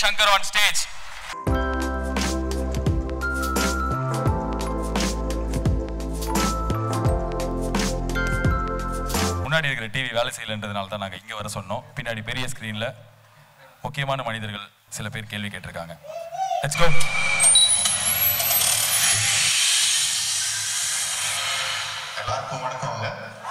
Shankar on stage. முன்னாடி இருக்கிற TV வேலை செய்யலன்றதுனால தான் நாங்கள் இங்கே வர சொன்னோம் பின்னாடி பெரிய ஸ்க்ரீனில் முக்கியமான மனிதர்கள் சில பேர் கேள்வி கேட்டிருக்காங்க லெட்ஸ் கோ எல்லாருக்கும் வணக்கங்க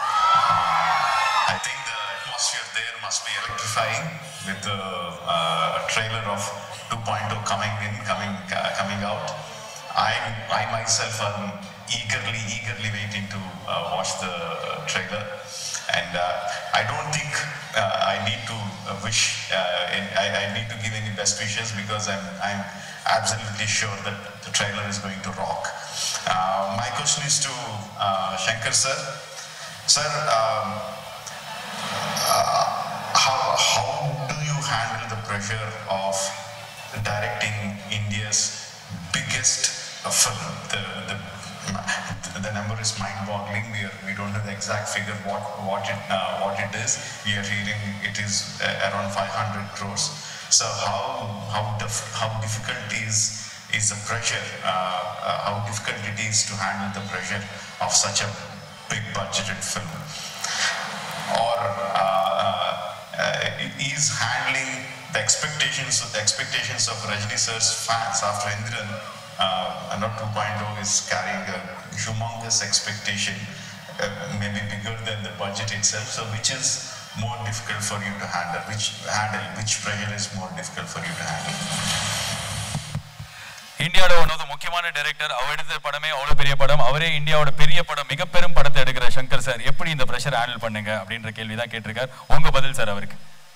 I think the atmosphere there must be electrifying with the uh, trailer of 2.0 coming in, coming uh, coming out. I I myself am eagerly eagerly waiting to uh, watch the trailer, and uh, I don't think uh, I need to uh, wish. Uh, in, I, I need to give any best wishes because I'm I'm absolutely sure that the trailer is going to rock. Uh, my question is to uh, Shankar sir. Sir, um, uh, how, how do you handle the pressure of directing India's biggest uh, film? The, the, the number is mind-boggling. We, are, we don't know the exact figure what what it uh, what it is. We are hearing it is uh, around 500 crores. So how how dif- how difficult is is the pressure? Uh, uh, how difficult it is to handle the pressure of such a big budgeted film? or uh, uh, is handling the expectations the expectations of Rajni sir's fans after Indiran uh, Anna 2.0 is carrying a humongous expectation uh, maybe bigger than the budget itself so which is more difficult for you to handle which handle which pressure is more difficult for you to handle இந்தியாவோட one of முக்கியமான director அவர் எடுத்த படமே அவ்வளோ பெரிய படம் அவரே இந்தியாவோட பெரிய படம் மிக பெரும் படத்தை எடுக்கிற சங்கர் சார் எப்படி இந்த ப்ரெஷர் ஹேண்டில் பண்ணுங்க அப்படின்ற கேள்வி தான் கேட்டிருக்கார் உங்க பதில் சார் அவருக்கு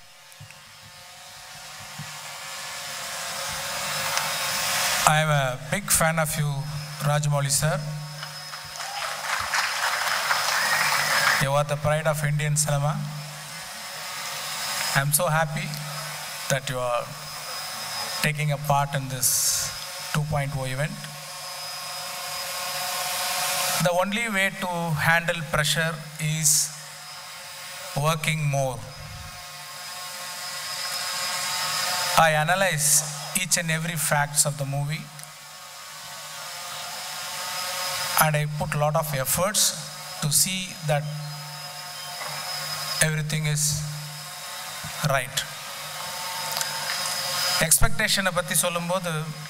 I am a big fan of you, Rajamouli sir. You are the pride of Indian cinema. I am so happy that you are taking a part in this 2.0 event. The only way to handle pressure is working more. I analyze each and every facts of the movie and I put a lot of efforts to see that everything is right. எக்ஸ்பெக்டேஷனை பற்றி சொல்லும்போது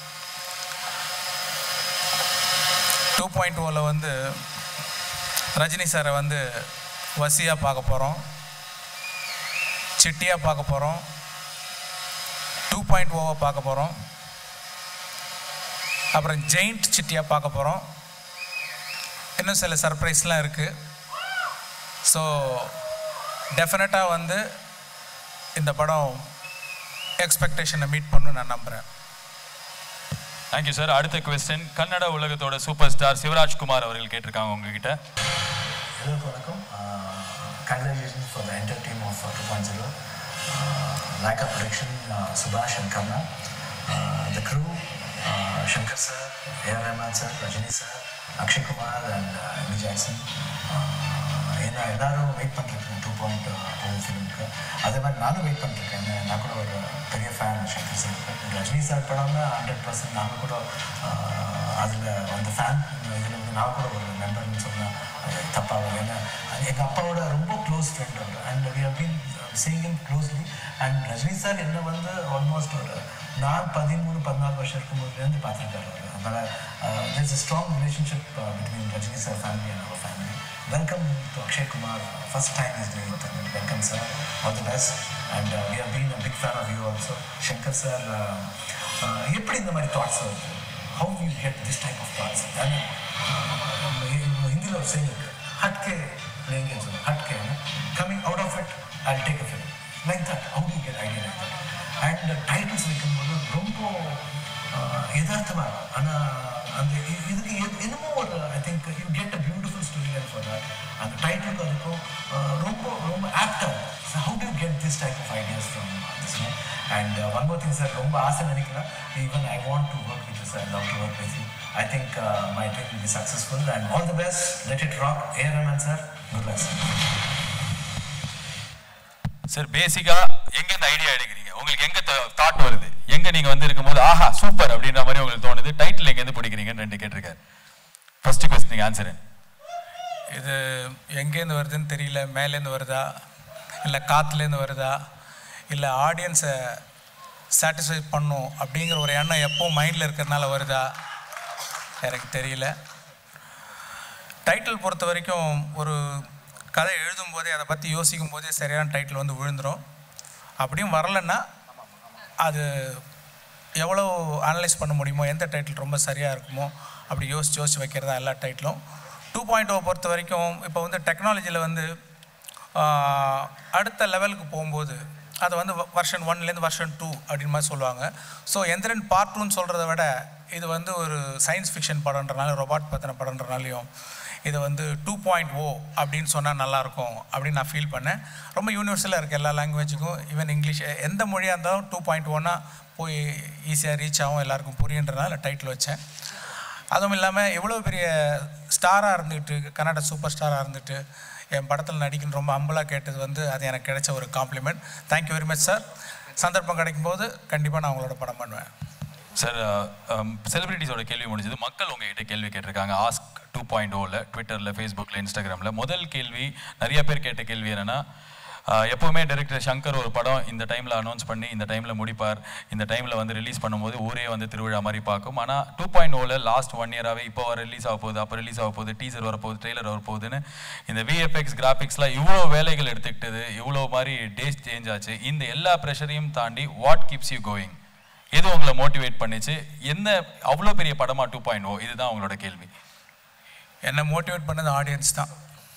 two point ஓவில் வந்து ரஜினி சாரை வந்து வசியாக பார்க்க போகிறோம் சிட்டியாக பார்க்க போகிறோம் two point ஓவை பார்க்க போகிறோம் அப்புறம் ஜெயிண்ட் சிட்டியாக பார்க்க போகிறோம் இன்னும் சில சர்ப்ரைஸ்லாம் இருக்குது ஸோ டெஃபினட்டாக வந்து இந்த படம் எக்ஸ்பெக்டேஷனை மீட் பண்ணுன்னு நான் நம்புகிறேன் தேங்க்யூ சார் அடுத்த கொஸ்டின் கன்னட உலகத்தோட சூப்பர் ஸ்டார் சிவராஜ் குமார் அவர்கள் கேட்டிருக்காங்க உங்ககிட்ட எல்லாருக்கும் வணக்கம் congratulation for the entire team of two point zero Lyca production சுபாஷ் and Karna the crew Shankar sir AR Rahman sir Rajini sir Akshay Kumar and Amy Jackson ஏன்னா எல்லாரும் வெயிட் பண்ணிருக்கேன் டூ பாயிண்ட் டூ ஃபிலிமுக்கு அதே மாதிரி நானும் வெயிட் பண்ணிருக்கேன் நான் கூட ஒரு பெரிய fan Shankar sir Rajini sir படம்னா ஹண்ட்ரட் பர்சன்ட் நாங்கள் கூட அதில் அந்த ஃபேன் இதில் வந்து நான் கூட ஒரு மெம்பர்னு சொன்னால் தப்பாகும் ஏன்னா எங்கள் அப்பாவோட ரொம்ப க்ளோஸ் ஃப்ரெண்ட் அவர் and we have been seeing him closely and Rajini sir என்ன வந்து ஆல்மோஸ்ட் ஒரு நான் பதிமூணு பதினாலு வருஷம் இருக்கும்போதுலேருந்து பார்த்துருக்காரு அவர் அதனால் there's a strong relationship between Rajini sir family and அவர் family welcome to Akshay Kumar first time is doing it welcome sir all the best and we have been a big fan of you also Shankar sir எப்படி இந்த மாதிரி thoughts வருது how you get this type of thoughts Hindi में saying हट के लेंगे जो हट के है ना coming out of it I'll take a film like that how do you get idea like that and titles வைக்கும்போது ரொம்ப யதார்த்தமாக இருக்கும் ஆனால் அந்த இ- இதுக்கு எ- என்னமோ ஒரு I think you get a beautiful story line for that அந்த டைட்டிலுக்கு அதுக்கும் uh, ரொம்ப ரொம்ப ஆப்டாக so how to get this type of ideas from this and one more thing sir ரொம்ப ஆசை நினைக்கிறேன் even I want to work with sir love to work with you I think uh, my trip will be successful and all the best. Let it rock. A. Rahman sir, good luck sir. Sir பேசிக்கா எங்க இந்த idea எடுக்கிறீங்க உங்களுக்கு எங்க thought வருது எங்க நீங்க வந்து இருக்கும்போது ஆஹா சூப்பர் அப்படின்ற மாதிரி உங்களுக்கு தோணுது டைட்டில் எங்க இருந்து பிடிக்கிறீங்கன்னு ரெண்டு கேட்டிருக்காரு ஃபர்ஸ்ட் கொஸ்டின் நீங்க ஆன்சர் இது எங்கேருந்து வருதுன்னு தெரியல மேலேருந்து வருதா இல்லை காற்றுலேருந்து வருதா இல்லை ஆடியன்ஸை சாட்டிஸ்ஃபை பண்ணும் அப்படிங்கிற ஒரு எண்ணம் எப்போ மைண்டில் இருக்கிறதுனால வருதா எனக்கு தெரியல டைட்டில் பொறுத்த வரைக்கும் ஒரு கதை எழுதும் போதே அதை பற்றி யோசிக்கும் போதே சரியான டைட்டில் வந்து விழுந்துரும் அப்படியும் வரலன்னா அது எவ்வளோ அனலைஸ் பண்ண முடியுமோ எந்த டைட்டில் ரொம்ப சரியாக இருக்குமோ அப்படி யோசிச்சு யோசிச்சு வைக்கிறதா எல்லா டைட்டிலும் டூ பாயிண்ட் ஓ பொறுத்த வரைக்கும் இப்போ வந்து டெக்னாலஜியில் வந்து ஆஹ், அடுத்த லெவலுக்கு போகும்போது அதை வந்து வருஷன் ஒன்லேருந்து வருஷன் டூ அப்படின்னு மாதிரி சொல்லுவாங்க ஸோ எந்திரன் பார்ட் டூன்னு சொல்கிறத விட இது வந்து ஒரு சயின்ஸ் ஃபிக்ஷன் படம்ன்றனால ரொபாட் பற்றின படம்ன்றனாலையும் இது வந்து டூ பாயிண்ட் ஓ அப்படின்னு சொன்னால் நல்லாயிருக்கும் அப்படின்னு நான் ஃபீல் பண்ணேன் ரொம்ப யூனிவர்சலாக இருக்குது எல்லா லாங்குவேஜுக்கும் ஈவன் இங்கிலீஷ் எந்த மொழியாக இருந்தாலும் டூ பாயிண்ட் ஒன்னா போய் ஈஸியாக ரீச் ஆகும் எல்லாருக்கும் புரியுன்றனால டைட்டில் வச்சேன் அதுவும் இல்லாமல் எவ்வளோ பெரிய ஸ்டாராக இருந்துட்டு கன்னட சூப்பர் ஸ்டாராக இருந்துட்டு என் படத்தில் நடிக்கணும் ரொம்ப அம்பலாக கேட்டது வந்து அது எனக்கு கிடைச்ச ஒரு compliment thank you very much sir சந்தர்ப்பம் கிடைக்கும்போது கண்டிப்பாக நான் உங்களோட படம் பண்ணுவேன் சார் செலிபிரிட்டிஸோட கேள்வி முடிஞ்சது மக்கள் உங்ககிட்ட கேள்வி கேட்டிருக்காங்க ஆஸ்க் டூ பாயிண்ட் ஓவில் ட்விட்டரில் ஃபேஸ்புக்கில் இன்ஸ்டாகிராமில் முதல் கேள்வி நிறைய பேர் கேட்ட கேள்வி என்னன்னா அஹ், எப்பவுமே டைரக்டர் சங்கர் ஒரு படம் இந்த டைமில் அனௌன்ஸ் பண்ணி இந்த டைமில் முடிப்பார் இந்த டைமில் வந்து ரிலீஸ் பண்ணும்போது ஊரே வந்து திருவிழா மாதிரி பார்க்கும் ஆனால் டூ பாயிண்ட் ஓவில் லாஸ்ட் ஒன் இயராகவே இப்போ ரிலீஸ் ஆக போகுது அப்போ ரிலீஸ் ஆக போகுது டீசர் வரப்போகுது ட்ரெய்லர் வரப்போகுதுன்னு இந்த விஎஃப்எக்ஸ் கிராஃபிக்ஸ்லாம் இவ்வளோ வேலைகள் எடுத்துக்கிட்டது இவ்வளோ மாதிரி டேஸ் சேஞ்ச் ஆச்சு இந்த எல்லா ப்ரெஷரையும் தாண்டி வாட் கீப்ஸ் யூ கோயிங் எது உங்களை மோட்டிவேட் பண்ணுச்சு என்ன அவ்வளோ பெரிய படமா டூ பாயிண்ட் ஓ இதுதான் உங்களோட கேள்வி என்னை மோட்டிவேட் பண்ணது ஆடியன்ஸ் தான்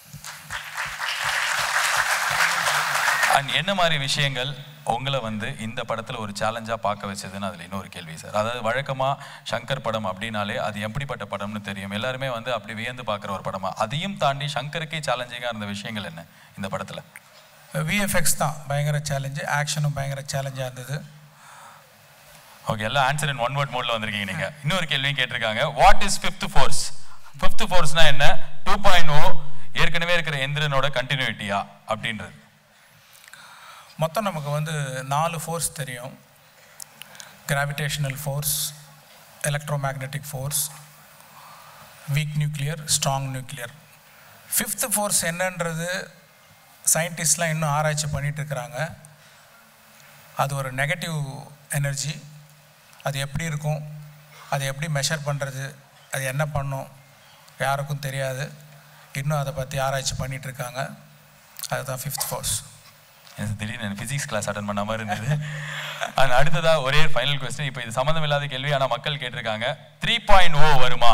அண்ட் என்ன மாதிரி விஷயங்கள் உங்களை வந்து இந்த படத்தில் ஒரு சேலஞ்சாக பார்க்க வச்சதுன்னு அதில் இன்னொரு கேள்வி சார் அதாவது வழக்கமாக சங்கர் படம் அப்படின்னாலே அது எப்படிப்பட்ட படம்னு தெரியும் எல்லாருமே வந்து அப்படி வியந்து பார்க்குற ஒரு படமா அதையும் தாண்டி சங்கருக்கே சேலஞ்சிங்காக இருந்த விஷயங்கள் என்ன இந்த படத்தில் விஎஃப்எக்ஸ் தான் பயங்கர சேலஞ்சு ஆக்ஷனும் பயங்கர சேலஞ்சாக இருந்தது ஓகே எல்லாம் ஆன்சர் இன் ஒன் வேர்ட் மோட்ல வந்திருக்கீங்க நீங்க இன்னொரு கேள்வியும் கேட்டிருக்காங்க what is fifth force fifth ஃபோர்ஸ்னா என்ன டூ பாயிண்ட் ஓ ஏற்கனவே இருக்கிற எந்திரனோட கண்டினியூட்டியா அப்படின்றது மொத்தம் நமக்கு வந்து நாலு ஃபோர்ஸ் தெரியும் gravitational force electromagnetic force weak nuclear strong nuclear fifth force என்னன்றது சயின்டிஸ்ட்லாம் இன்னும் ஆராய்ச்சி பண்ணிட்டு இருக்கிறாங்க அது ஒரு நெகட்டிவ் எனர்ஜி அது எப்படி இருக்கும் அதை எப்படி மெஷர் பண்ணுறது அது என்ன பண்ணும் யாருக்கும் தெரியாது இன்னும் அதை பற்றி ஆராய்ச்சி பண்ணிட்டு இருக்காங்க அதுதான் ஃபிஃப்த் ஃபோர்ஸ் எனக்கு திடீர்னு ஃபிசிக்ஸ் கிளாஸ் அட்டன் பண்ண மாதிரி இருந்தது அண்ட் அடுத்ததா ஒரே ஃபைனல் கொஸ்டின் இப்போ இது சம்மந்தம் இல்லாத கேள்வி ஆனால் மக்கள் கேட்டிருக்காங்க த்ரீ பாயிண்ட் ஓ வருமா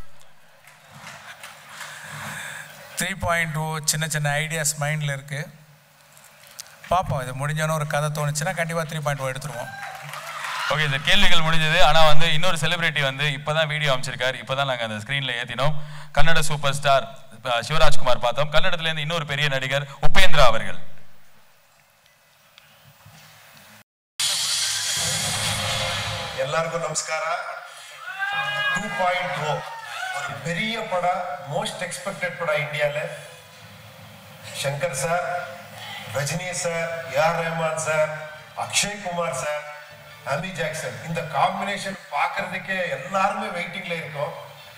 த்ரீ பாயிண்ட் ஓ சின்ன சின்ன ஐடியாஸ் மைண்டில் இருக்குது பார்ப்போம் இது முடிஞ்சோன்னு ஒரு கதை தோணுச்சுன்னா கண்டிப்பாக த்ரீ பாயிண்ட் ஓ எடுத்துருவோம் ஓகே சார் கேள்விகள் முடிஞ்சது ஆனால் வந்து இன்னொரு செலிபிரிட்டி வந்து இப்போ தான் வீடியோ அமைச்சிருக்காரு இப்போ தான் நாங்கள் அந்த ஸ்க்ரீனில் ஏற்றினோம் கன்னட சூப்பர் ஸ்டார் சிவராஜ்குமார் பார்த்தோம் கன்னடத்துலேருந்து இன்னொரு பெரிய நடிகர் உபேந்திரா அவர்கள் ಎಲ್ಲರಿಗೂ ನಮಸ್ಕಾರ ಟೂ ಪಾಯಿಂಟ್ ಓ ஒரு பெரிய படம் மோஸ்ட் எக்ஸ்பெக்டட் படம் இந்தியால Shankar sir Rajini sir AR Rahman sir Akshay Kumar sir Amy Jackson இந்த காம்பினேஷன் பார்க்கறதுக்கே எல்லாருமே வெயிட்டிங்ல இருக்கோம்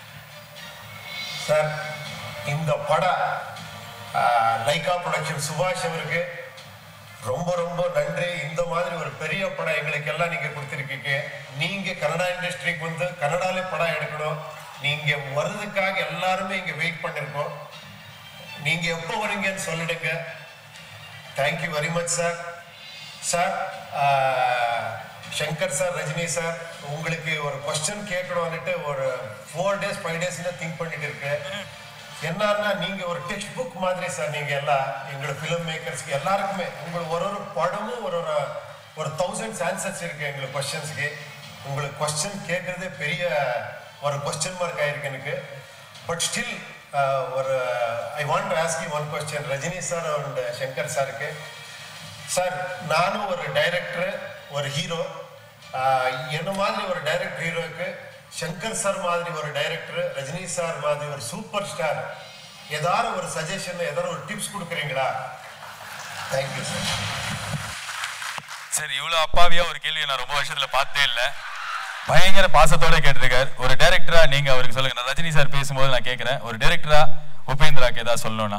சார் இந்த படம் ஆஹ், லைகா ப்ரொடக்ஷன் சுபாஷ் அவருக்கு ரொம்ப ரொம்ப நன்றி இந்த மாதிரி ஒரு பெரிய படம் எங்களுக்கு எல்லாம் நீங்க கொடுத்துருக்கீங்க நீங்க கன்னடா இண்டஸ்ட்ரிக்கு வந்து கன்னடாலே படம் எடுக்கணும் நீங்க வர்றதுக்காக எல்லாருமே இங்க வெயிட் பண்ணிருக்கோம் நீங்க எப்போ வரீங்கன்னு சொல்லிடுங்க thank you very much sir sir Shankar sir Rajini sir உங்களுக்கு ஒரு கொஸ்டின் கேட்கணும்னுட்டு ஒரு ஃபோர் டேஸ் ஃபைவ் டேஸ்ல திங்க் பண்ணிட்டு இருக்கேன் என்னன்னா நீங்க ஒரு டெக்ஸ்ட் புக் மாதிரி சார் நீங்க எல்லாம் எங்களோட ஃபிலிம் மேக்கர்ஸ்க்கு எல்லாருக்குமே உங்களுக்கு ஒரு ஒரு படமும் ஒரு ஒரு ஒரு தௌசண்ட்ஸ் ஆன்சர்ஸ் இருக்கு எங்களுக்கு கொஸ்டின்ஸ்க்கு உங்களுக்கு கொஸ்டின் கேட்கறதே பெரிய ஒரு கொஸ்டின் மார்க் ஆயிருக்கு எனக்கு பட் ஸ்டில் ஒரு I want to ask you one question Rajini sir and Shankar சாருக்கு சார் நானும் ஒரு டைரக்டர் ஒரு ஹீரோ என்ன மாதிரி ஒரு டைரக்டர் ஹீரோக்கு சங்கர் சார் மாதிரி ஒரு டைரக்டர் ரஜினி சார் மாதிரி ஒரு சூப்பர் ஸ்டார் ஏதாவது ஒரு சஜஷன் ஏதாவது ஒரு டிப்ஸ் கொடுக்குறீங்களா தேங்க்யூ சார் சரி இவ்வளோ அப்பாவியா ஒரு கேள்வியை நான் ரொம்ப வருஷத்துல பார்த்தே இல்லை பயங்கர பாசத்தோட கேட்டிருக்காரு ஒரு டைரக்டரா நீங்க அவருக்கு சொல்லுங்க நான் ரஜினி சார் பேசும்போது நான் கேட்கிறேன் ஒரு டைரக்டரா உபேந்திராக்கு ஏதாவது சொல்லணும்னா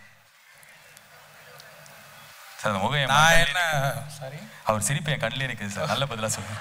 சார் அந்த முகம் என் நான் கண்ணிலே என்ன நிக்குது. சாரி அவர் சிரிப்பு என் கண்ணிலே நிற்குது சார் நல்ல பதிலா சொல்லுங்க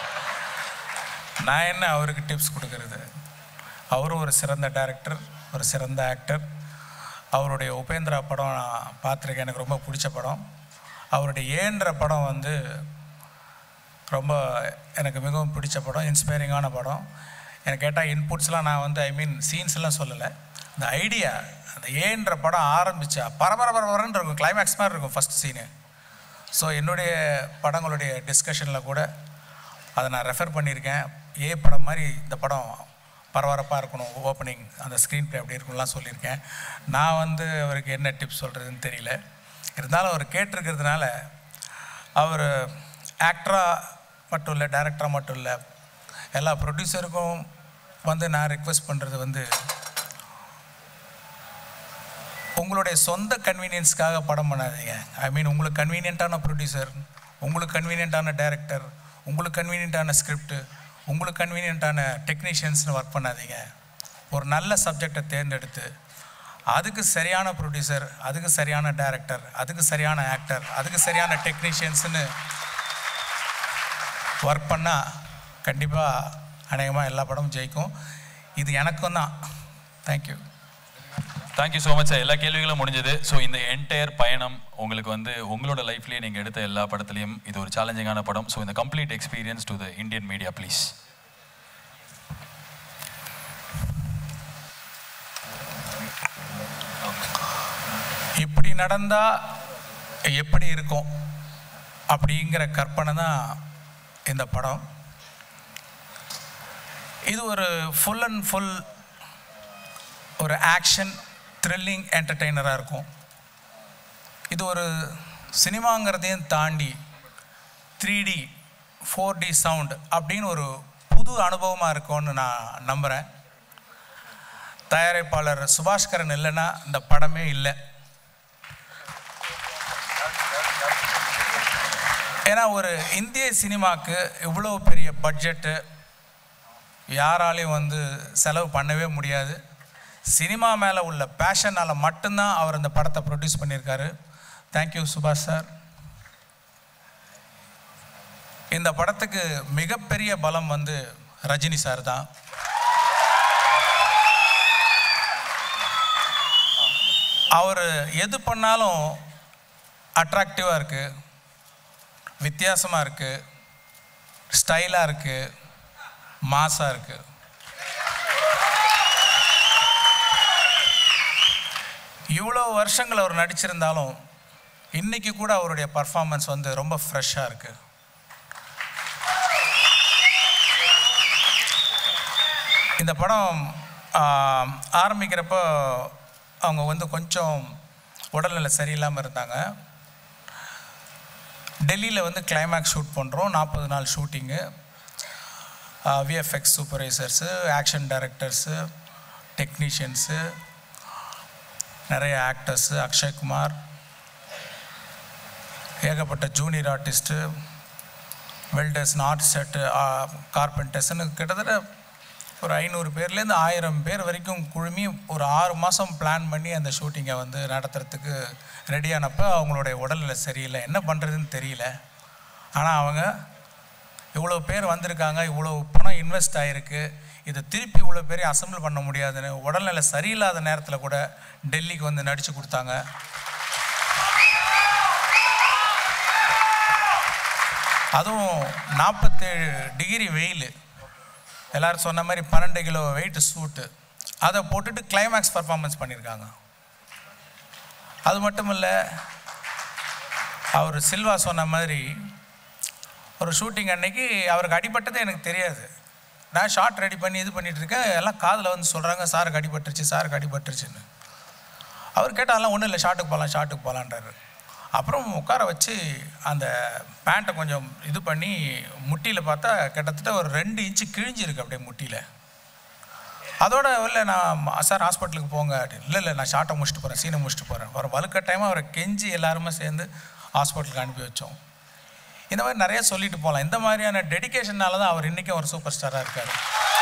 நான் என்ன அவருக்கு டிப்ஸ் கொடுக்கறது அவரும் ஒரு சிறந்த டைரக்டர் ஒரு சிறந்த ஆக்டர் அவருடைய உபேந்திரா படம் நான் பார்த்துருக்கேன் எனக்கு ரொம்ப பிடிச்ச படம் அவருடைய ஏன்ற படம் வந்து ரொம்ப எனக்கு மிகவும் பிடிச்ச படம் இன்ஸ்பைரிங்கான படம் எனக்கு கேட்டால் இன்புட்ஸ்லாம் நான் வந்து ஐ மீன் சீன்ஸ்லாம் சொல்லலை இந்த ஐடியா அந்த ஏன்ற படம் ஆரம்பிச்சா பரபர பரபரன்னு இருக்கும் கிளைமேக்ஸ் மாதிரி இருக்கும் ஃபஸ்ட் சீனு ஸோ என்னுடைய படங்களுடைய டிஸ்கஷனில் கூட அதை நான் ரெஃபர் பண்ணியிருக்கேன் ஏ படம் மாதிரி இந்த படம் பரபரப்பாக இருக்கணும் ஓப்பனிங் அந்த ஸ்க்ரீன் ப்ளே அப்படி இருக்கும்லாம் சொல்லியிருக்கேன் நான் வந்து அவருக்கு என்ன டிப்ஸ் சொல்கிறதுன்னு தெரியல இருந்தாலும் அவர் கேட்டிருக்கிறதுனால அவர் ஆக்டராக மட்டும் இல்லை டேரக்டராக மட்டும் இல்லை எல்லா ப்ரொடியூசருக்கும் வந்து நான் ரிக்வெஸ்ட் பண்ணுறது வந்து உங்களுடைய சொந்த கன்வீனியன்ஸ்க்காக படம் பண்ணாதீங்க ஐ மீன் உங்களுக்கு கன்வீனியண்ட்டான ப்ரொடியூசர் உங்களுக்கு கன்வீனியண்ட்டான டைரக்டர் உங்களுக்கு கன்வீனியண்ட்டான ஸ்கிரிப்ட் உங்களுக்கு கன்வீனியண்ட்டான டெக்னீஷியன்ஸ்னு ஒர்க் பண்ணாதீங்க ஒரு நல்ல சப்ஜெக்டை தேர்ந்தெடுத்து அதுக்கு சரியான ப்ரொடியூசர் அதுக்கு சரியான டைரக்டர் அதுக்கு சரியான ஆக்டர் அதுக்கு சரியான டெக்னீஷியன்ஸ்னு ஒர்க் பண்ணால் கண்டிப்பாக அநேகமாக எல்லா படமும் ஜெயிக்கும் இது எனக்கும் தான் தேங்க்யூ தேங்க்யூ ஸோ மச் எல்லா கேள்விகளும் முடிஞ்சது ஸோ இந்த என்டையர் பயணம் உங்களுக்கு வந்து உங்களோட லைஃப்லேயே நீங்கள் எடுத்த எல்லா படத்துலையும் இது ஒரு சேலஞ்சிங்கான படம் ஸோ இந்த complete experience to the Indian media please இப்படி நடந்தால் எப்படி இருக்கும் அப்படிங்கிற கற்பனை தான் இந்த படம் இது ஒரு ஃபுல் அண்ட் ஃபுல் ஒரு ஆக்ஷன் த்ரில்லிங் என்டர்டெய்னராக இருக்கும் இது ஒரு சினிமாங்கிறதையும் தாண்டி three D four D sound அப்படின்னு ஒரு புது அனுபவமாக இருக்கும்னு நான் நம்புகிறேன் தயாரிப்பாளர் சுபாஷ்கரன் இல்லைன்னா இந்த படமே இல்லை ஏன்னா ஒரு இந்திய சினிமாவுக்கு இவ்வளோ பெரிய பட்ஜெட்டு யாராலையும் வந்து செலவு பண்ணவே முடியாது சினிமா மேலே உள்ள பேஷனால் மட்டும்தான் அவர் இந்த படத்தை ப்ரொடியூஸ் பண்ணியிருக்காரு தேங்க்யூ சுபாஷ் சார் இந்த படத்துக்கு மிகப்பெரிய பலம் வந்து ரஜினி சார் தான் அவர் எது பண்ணாலும் அட்ராக்டிவாக இருக்குது வித்தியாசமாக இருக்குது ஸ்டைலாக இருக்குது மாஸாக இருக்குது இவ்வளோ வருஷங்கள் அவர் நடிச்சிருந்தாலும் இன்னைக்கு கூட அவருடைய பர்ஃபார்மன்ஸ் வந்து ரொம்ப ஃப்ரெஷ்ஷாக இருக்குது இந்த படம் ஆஹ், ஆரம்பிக்கிறப்போ அவங்க வந்து கொஞ்சம் உடல்நிலை சரியில்லாமல் இருந்தாங்க டெல்லியில் வந்து கிளைமேக்ஸ் ஷூட் பண்ணுறோம் நாற்பது நாள் shooting VFX supervisors action directors technicians நிறைய ஆக்டர்ஸு அக்ஷய்குமார் ஏகப்பட்ட junior artist welders north set கார்பெண்டர்ஸ்னு கிட்டத்தட்ட ஒரு ஐநூறு பேர்லேருந்து ஆயிரம் பேர் வரைக்கும் குழுமி ஒரு ஆறு மாதம் பிளான் பண்ணி அந்த ஷூட்டிங்கை வந்து நடத்துறதுக்கு ரெடியானப்போ அவங்களுடைய உடல்நிலை சரியில்லை என்ன பண்ணுறதுன்னு தெரியல ஆனால் அவங்க இவ்வளோ பேர் வந்திருக்காங்க இவ்வளோ பணம் இன்வெஸ்ட் ஆகிருக்கு இதை திருப்பி இவ்வளோ பேரையும் அசம்பிள் பண்ண முடியாதுன்னு உடல்நிலை சரியில்லாத நேரத்தில் கூட டெல்லிக்கு வந்து நடித்து கொடுத்தாங்க அதுவும் நாற்பத்தேழு டிகிரி வெயில் எல்லாரும் சொன்ன மாதிரி பன்னெண்டு கிலோ வெயிட் சூட்டு அதை போட்டுட்டு கிளைமேக்ஸ் பர்ஃபார்மன்ஸ் பண்ணியிருக்காங்க அது மட்டும் இல்லை அவர் சில்வா சொன்ன மாதிரி ஒரு ஷூட்டிங் அன்னைக்கு அவருக்கு அடிபட்டதே எனக்கு தெரியாது நான் ஷார்ட் ரெடி பண்ணி இது பண்ணிட்டு இருக்கேன் எல்லாம் காதில் வந்து சொல்கிறாங்க சாருக்கு அடிபட்டுருச்சு சாருக்கு அடிபட்டுருச்சுன்னு அவர் கேட்டாலாம் ஒன்றும் இல்லை ஷார்ட்டுக்கு போகலாம் ஷார்ட்டுக்கு போகலான்றாரு அப்புறம் உட்கார வச்சு அந்த பேண்ட்டை கொஞ்சம் இது பண்ணி முட்டியில் பார்த்தா கிட்டத்தட்ட ஒரு ரெண்டு இன்ச்சு கிழிஞ்சிருக்கு அப்படியே முட்டியில் அதோட இல்லை நான் சார் ஹாஸ்பிட்டலுக்கு போங்க அப்படின்னு இல்லை இல்லை நான் ஷார்ட்டை முடிச்சுட்டு போகிறேன் சீனை முடிச்சுட்டு போகிறேன் ஒரு வலுக்கட்டாயமாக அவரை கெஞ்சி எல்லாருமே சேர்ந்து ஹாஸ்பிட்டலுக்கு அனுப்பி வச்சோம் இந்த மாதிரி நிறைய சொல்லிட்டு போகலாம் இந்த மாதிரியான டெடிகேஷனால தான் அவர் இன்றைக்கும் ஒரு சூப்பர் ஸ்டாராக இருக்கார்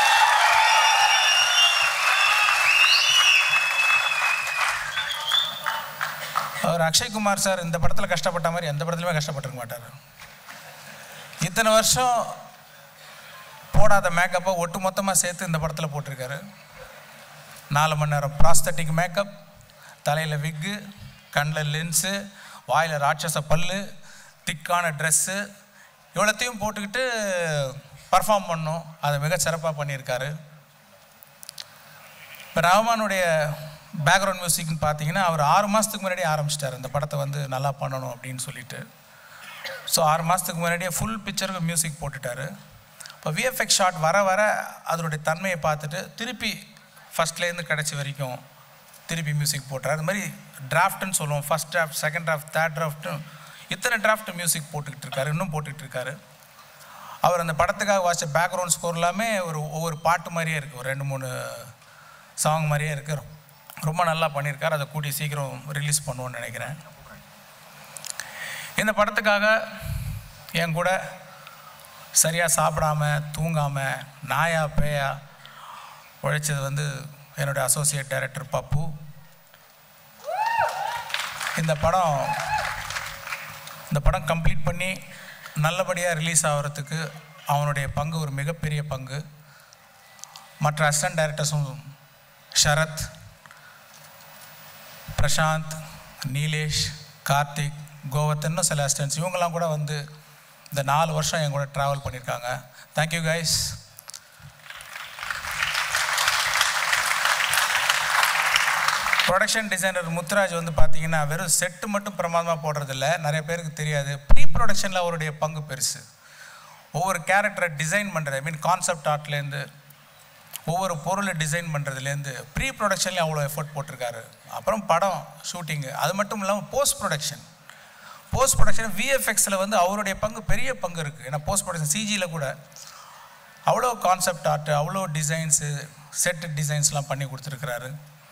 அவர் அக்ஷய்குமார் சார் இந்த படத்தில் கஷ்டப்பட்ட மாதிரி எந்த படத்துலையுமே கஷ்டப்பட்டிருக்க மாட்டார் இத்தனை வருஷம் போடாத மேக்கப்பை ஒட்டு மொத்தமாக சேர்த்து இந்த படத்தில் போட்டிருக்காரு நாலு மணி நேரம் ப்ராஸ்தட்டிக் மேக்கப் தலையில் விக்கு கண்ணில் லென்ஸு வாயில் ராட்சச பல்லு திக்கான ட்ரெஸ்ஸு இவ்வளோத்தையும் போட்டுக்கிட்டு பர்ஃபார்ம் பண்ணும் அதை மிக சிறப்பாக பண்ணியிருக்காரு இப்போ ரஹ்மானுடைய பேக்ரவுண்ட் மியூசிக்னு பார்த்தீங்கன்னா அவர் ஆறு மாதத்துக்கு முன்னாடியே ஆரம்பிச்சிட்டார் இந்த படத்தை வந்து நல்லா பண்ணணும் அப்படின்னு சொல்லிட்டு ஸோ ஆறு மாதத்துக்கு முன்னாடியே ஃபுல் பிக்சருக்கு மியூசிக் போட்டுட்டாரு இப்போ விஎஃப்எக்ஸ் ஷாட் வர வர அதனுடைய தன்மையை பார்த்துட்டு திருப்பி ஃபஸ்ட்லேருந்து கடைசி வரைக்கும் திருப்பி மியூசிக் போட்டார் அது மாதிரி டிராஃப்ட்னு சொல்லுவோம் first draft second draft third draft இத்தனை டிராஃப்ட் மியூசிக் போட்டுக்கிட்டு இருக்காரு இன்னும் போட்டுக்கிட்டு இருக்காரு அவர் அந்த படத்துக்காக வாசித்த பேக்ரவுண்ட் ஸ்கோர் எல்லாமே ஒரு ஒவ்வொரு பாட்டு மாதிரியே இருக்குது ஒரு ரெண்டு மூணு சாங் மாதிரியே இருக்குது ரொம்ப நல்லா பண்ணியிருக்காரு அதை கூட்டி சீக்கிரம் ரிலீஸ் பண்ணுவோன்னு நினைக்கிறேன் இந்த படத்துக்காக என் கூட சரியாக சாப்பிடாம தூங்காமல் நாயா பேயா உழைச்சது வந்து என்னுடைய அசோசியேட் டைரக்டர் பப்பு இந்த படம் இந்த படம் கம்ப்ளீட் பண்ணி நல்லபடியாக ரிலீஸ் ஆகிறதுக்கு அவனுடைய பங்கு ஒரு மிகப்பெரிய பங்கு மற்ற அசிஸ்டன்ட் டைரக்டர்ஸும் ஷரத் பிரசாந்த் நீலேஷ் கார்த்திக் கோவத் இன்னும் சில அசிஸ்டன்ட்ஸ் இவங்கெல்லாம் கூட வந்து இந்த நாலு வருஷம் என் கூட ட்ராவல் பண்ணியிருக்காங்க thank you guys production designer Muthuraj வந்து பார்த்தீங்கன்னா வெறும் செட்டு மட்டும் பிரமாதமாக போடுறதில்ல நிறைய பேருக்கு தெரியாது ப்ரீ ப்ரொடக்ஷனில் அவருடைய பங்கு பெருசு ஒவ்வொரு கேரக்டரை டிசைன் பண்ணுறது ஐ மீன் கான்செப்ட் ஆர்ட்லேருந்து ஒவ்வொரு பொருளை டிசைன் பண்ணுறதுலேருந்து ப்ரீ ப்ரொடக்ஷன்லேயும் அவ்வளோ எஃபர்ட் போட்டிருக்காரு அப்புறம் படம் ஷூட்டிங்கு அது மட்டும் இல்லாமல் போஸ்ட் ப்ரொடக்ஷன் போஸ்ட் ப்ரொடக்ஷன் விஎஃப்எக்ஸில் வந்து அவருடைய பங்கு பெரிய பங்கு இருக்குது ஏன்னா போஸ்ட் ப்ரொடக்ஷன் சிஜியில் கூட அவ்வளோ கான்செப்ட் ஆர்ட் அவ்வளோ டிசைன்ஸு செட் டிசைன்ஸ்லாம் பண்ணி கொடுத்துருக்குறாரு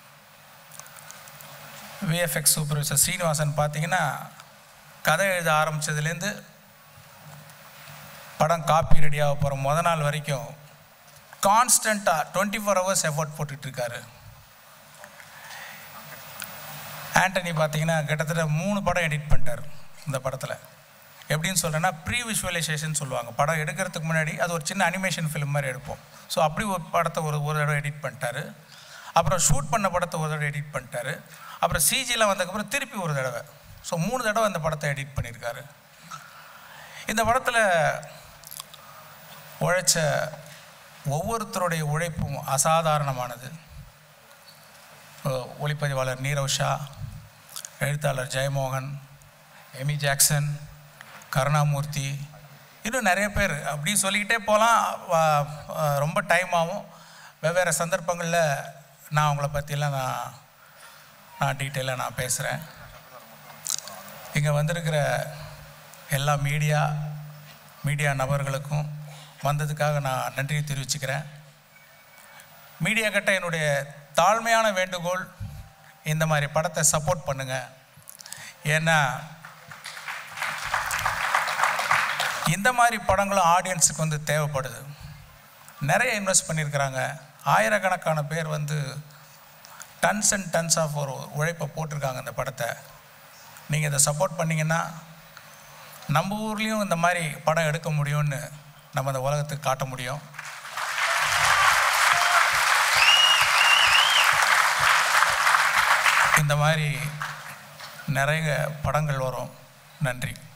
விஎஃப்எக்ஸ் சூப்பர்வைசர் ஸ்ரீனிவாசன் பார்த்தீங்கன்னா கதை எழுத ஆரம்பித்ததுலேருந்து படம் காப்பி ரெடியாக போகிற முத நாள் வரைக்கும் கான்ஸ்டண்ட்டாக டுவெண்ட்டி ஃபோர் ஹவர்ஸ் எஃபோர்ட் போட்டுட்ருக்காரு ஆண்டனி பார்த்தீங்கன்னா கிட்டத்தட்ட மூணு படம் எடிட் பண்ணிட்டார் இந்த படத்தில் எப்படின்னு சொல்கிறேன்னா ப்ரீ விஷுவலைசேஷன் சொல்லுவாங்க படம் எடுக்கிறதுக்கு முன்னாடி அது ஒரு சின்ன அனிமேஷன் ஃபிலிம் மாதிரி எடுப்போம் ஸோ அப்படி ஒரு படத்தை ஒரு ஒரு தடவை எடிட் பண்ணிட்டாரு அப்புறம் ஷூட் பண்ண படத்தை ஒரு தடவை எடிட் பண்ணிட்டாரு அப்புறம் சிஜியில் வந்ததுக்கப்புறம் திருப்பி ஒரு தடவை ஸோ மூணு தடவை அந்த படத்தை எடிட் பண்ணியிருக்காரு இந்த படத்தில் உழைச்ச ஒவ்வொருத்தருடைய உழைப்பும் அசாதாரணமானது ஒளிப்பதிவாளர் நீரவ் ஷா எழுத்தாளர் ஜெயமோகன் எமி ஜாக்சன் கருணாமூர்த்தி இன்னும் நிறைய பேர் அப்படி சொல்லிக்கிட்டே போகலாம் வ- அஹ் ரொம்ப டைம் ஆகும் வெவ்வேறு சந்தர்ப்பங்களில் நான் அவங்கள பற்றிலாம் நான் நான் டீட்டெயிலாக நான் பேசுகிறேன் இங்கே வந்திருக்கிற எல்லா மீடியா மீடியா நபர்களுக்கும் வந்ததுக்காக நான் நன்றி தெரிவிச்சுக்கிறேன் மீடியா கிட்ட என்னுடைய தாழ்மையான வேண்டுகோள் இந்த மாதிரி படத்தை சப்போர்ட் பண்ணுங்கள் ஏன்னா இந்த மாதிரி படங்களும் ஆடியன்ஸுக்கு வந்து தேவைப்படுது நிறைய இன்வெஸ்ட் பண்ணியிருக்கிறாங்க ஆயிரக்கணக்கான பேர் வந்து டன்ஸ் அண்ட் டன்ஸ் ஆஃப் ஒரு உழைப்பை போட்டிருக்காங்க இந்த படத்தை நீங்கள் இதை சப்போர்ட் பண்ணிங்கன்னா நம்ம ஊர்லேயும் இந்த மாதிரி படம் எடுக்க முடியும்னு நம்ம இந்த உலகத்துக்கு காட்ட முடியும் இந்த மாதிரி நிறைய படங்கள் வரும் நன்றி